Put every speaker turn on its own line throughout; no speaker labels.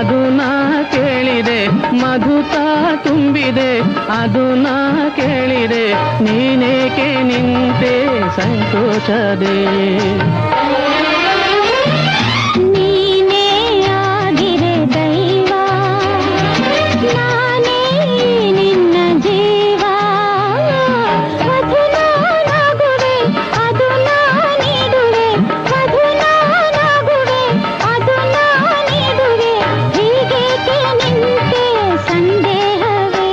ಅದು ನಾ ಕೇಳಿದೆ ಮಧುತ ತುಂಬಿದೆ ಅದು ನಾ ಕೇಳಿದೆ ನೀನೇಕೆ ನಿಂತೆ ಸಂತೋಷದೆ
ನೀನೇ ಆಗಿರೆ ದೈವ ನಾನೇ ನಿನ್ನ ಜೀವ ವಧು ನಾನಾಗುವೆ ಅದು ನಾ ನೀಡುವೆ ವಧು ನಾನಾಗುವೆ ಅದು ನಾ ನೀಡುವೆ ಹೀಗೇಕೆ ನಿಂತೆ ಸಂದೇಹವೇ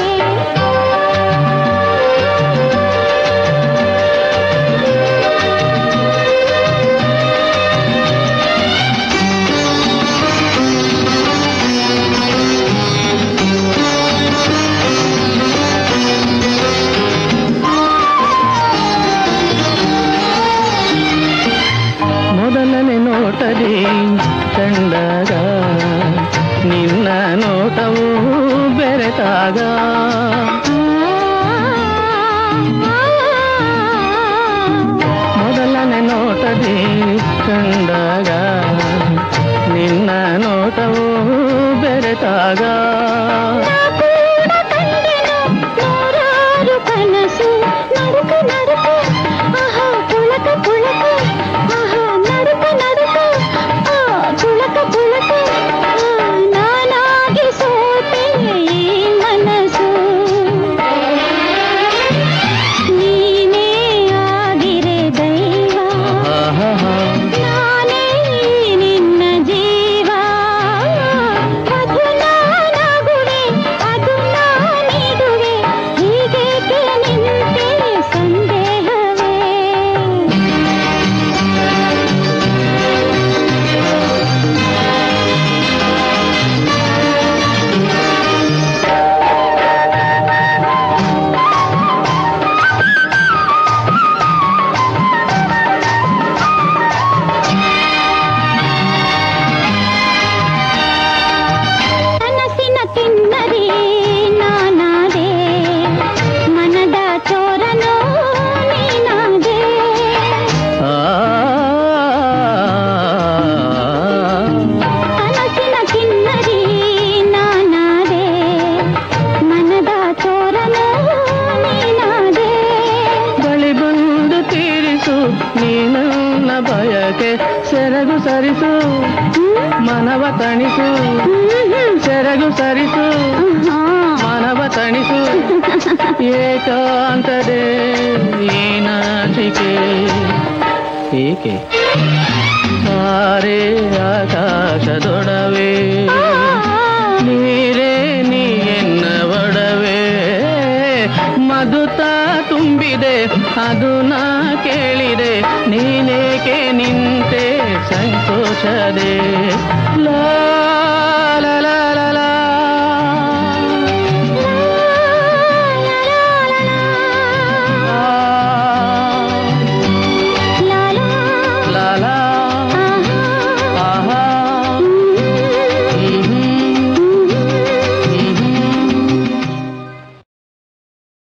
ಮೊದಲನೇ ನೋಟದಿ ಕಂಡಾಗ ನಿನ್ನ ನೋಟವು ಬೆರೆತಾಗ ಮೊದಲನೇ ನೋಟದಿ ಕಂಡಾಗ ನಿನ್ನ ನೋಟವು ಬೆರೆತಾಗ
ನೂರಾರು ಕನಸು ನಡುಕ ನಡುಕ ಆಹಾ ಪುಳಕ ಪುಳಕ ಆಹಾ ನಡುಕ ನಡುಕ ಆ ಪುಳಕ ಪುಳಕ ಆ, ನಾನಾಗಿ ಸೋತೆ ಈ ಮನಸ್ಸು ನೀನೇ ಆಗಿರೆ ದೈವ
ಆಹಾಹಾ.
ನಾನೇ ನಿನ್ನ ಜೀವ ಅದು ನಾನಾಗುವೆ ಅದು ನಾ ನೀಡುವೆ ಹೀಗೇಕೆ ನಿಂತೆ ಸಂದೇಹವೇ ಕನಸಿನ ಕಿನ್ನರಿ ನಾನಾದೆ ಮನದ ಚೋರನೋ ನೀನಾದೆ
ಆ
ಕನಸಿನ ಕಿನ್ನರಿ ನಾನಾದೆ ಮನದ ಚೋರನೋ ನೀನಾದೆ
ಬಳಿ ಬಂದು ತೀರಿಸು ನೀನನ್ನ ಬಯಕೆ ಸೆರಗು ಸರಿಸು ಮನವ ತಣಿಸು ಸೆರಗು ಸರಿಸು ಮನವ ತಣಿಸು ಏಕಾಂತದೆ ಈ ನಾಚಿಕೆ ಏಕೆ ತಾರೆ ಆಕಾಶದೊಡವೆ ನೀರೇ ನೀ ಎನ್ನ ಒಡವೆ ಮಧುತ ತುಂಬಿದೆ ಅದು ನಾ ಕೇಳಿದೆ ನೀನೇಕೆ ನಿಂತೆ ಸಂತೋಷದೆ ಲಾ ಲಾ